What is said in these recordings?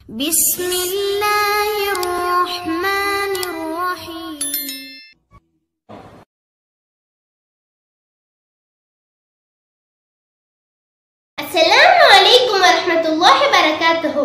بسم الله الرحمن الرحيم அஸ்ஸலாமு அலைக்கும் வரஹ்மத்துல்லாஹி வரகாத்துஹு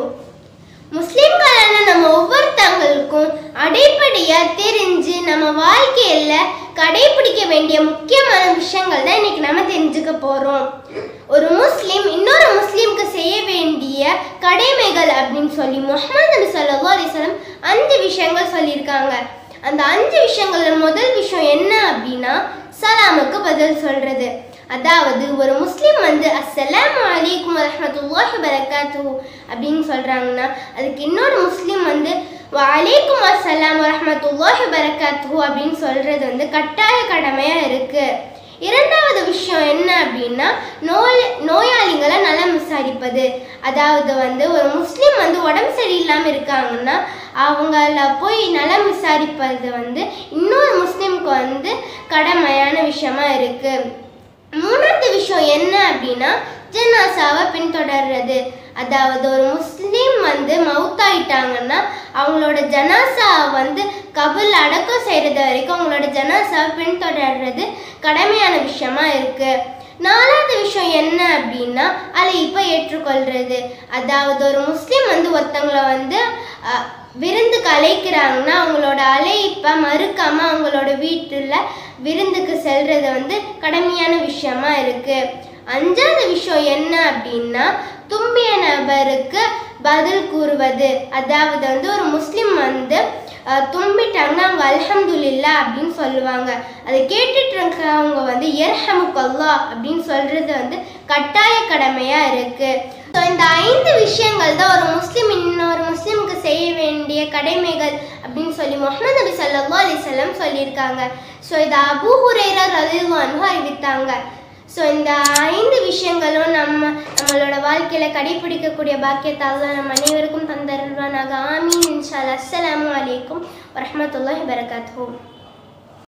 முஸ்லிம்களான நம்ம ஒவ்வொருத்தவங்களுக்கும் அடிப்படையா தெரிஞ்சு நம்ம வாழ்க்கையில கடைபிடிக்க வேண்டிய முக்கியமான விஷயங்கள் தான் இன்னைக்கு நம்ம தெரிஞ்சுக்க போறோம் ஒரு முஸ்லிம் இன்னொரு முஸ்லிம்க்கு செய்ய வேண்டிய கடமைகள் அப்படின்னு சொல்லி முஹம்மது நபி ஸல்லல்லாஹு அலைஹி வஸல்லம் அஞ்சு விஷயங்கள் சொல்லியிருக்காங்க அந்த அஞ்சு விஷயங்கள்ல முதல் விஷயம் என்ன அப்படின்னா சலாமுக்கு பதில் சொல்றது அதாவது ஒரு முஸ்லீம் வந்து அஸ்ஸலாமு அலைக்கும் வரஹ்மத்துல்லாஹி வரகாத்துஹு அப்படின்னு சொல்றாங்கன்னா அதுக்கு இன்னொரு முஸ்லீம் வந்து வலைக்கும் அஸ்ஸலாம் வரஹ்மத்துல்லாஹி வரகாத்துஹு அப்படின்னு சொல்றது வந்து கட்டாய கடமையா இருக்கு இரண்டாவது விஷயம் என்ன அப்படின்னா நோய் நோயாளிகளை நலம் விசாரிப்பது அதாவது வந்து ஒரு முஸ்லீம் வந்து உடம்பு சரியில்லாமல் இருக்காங்கன்னா அவங்கள போய் நலம் விசாரிப்பது வந்து இன்னொரு முஸ்லீமுக்கு வந்து கடமையான விஷயமா இருக்கு மூணாவது விஷயம் என்ன அப்படின்னா ஜனாசாவை பின்தொடர்றது அதாவது ஒரு முஸ்லீம் வந்து மவுத்தாயிட்டாங்கன்னா அவங்களோட ஜனாசா வந்து கபுல் அடக்கம் செய்கிறது வரைக்கும் அவங்களோட ஜனாசாவை பின்தொடர்றது கடமையான விஷயமா இருக்கு நாலாவது விஷயம் என்ன அப்படின்னா அழைப்பை ஏற்றுக்கொள்றது அதாவது ஒரு முஸ்லீம் வந்து ஒருத்தவங்களை வந்து அஹ், விருந்துக்கு அழைக்கிறாங்கன்னா அவங்களோட அழைப்பை மறுக்காம அவங்களோட வீட்டில் விருந்துக்கு செல்றது வந்து கடமையான விஷயமா இருக்கு அஞ்சாவது விஷயம் என்ன அப்படின்னா தும்பிய நபருக்கு பதில் கூறுவது அதாவது வந்து ஒரு முஸ்லீம் வந்து அஹ், தும்பிட்டாங்கன்னா அவங்க அல்ஹம்துலில்லா அப்படின்னு சொல்லுவாங்க அதை கேட்டுட்டு இருக்கவங்க வந்து எர்ஹமுக்கல்லா அப்படின்னு சொல்றது வந்து கட்டாய கடமையா இருக்கு ஸோ இந்த ஐந்து விஷயங்கள் தான் ஒரு முஸ்லீம் இன்னொரு முஸ்லீமுக்கு செய்ய வேண்டிய கடமைகள் அப்படின்னு சொல்லி முகமது நபி ஸல்லல்லாஹு அலைஹி வஸல்லம் சொல்லியிருக்காங்க ஸோ இதை அபூ ஹுரைரா ரலியல்லாஹு அன்ஹு அறிவித்தாங்க ஸோ இந்த ஐந்து விஷயங்களும் நம்ம நம்மளோட வாழ்க்கையில கடைபிடிக்கக்கூடிய பாக்கியத்தை அல்லாஹ் நம்ம அனைவருக்கும் தந்தருள்வானாக ஆமீன் இன்ஷா அல்லாஹ் அஸ்ஸலாமு அலைக்கும் வரஹ்மத்துல்லாஹி வரகாத்துஹு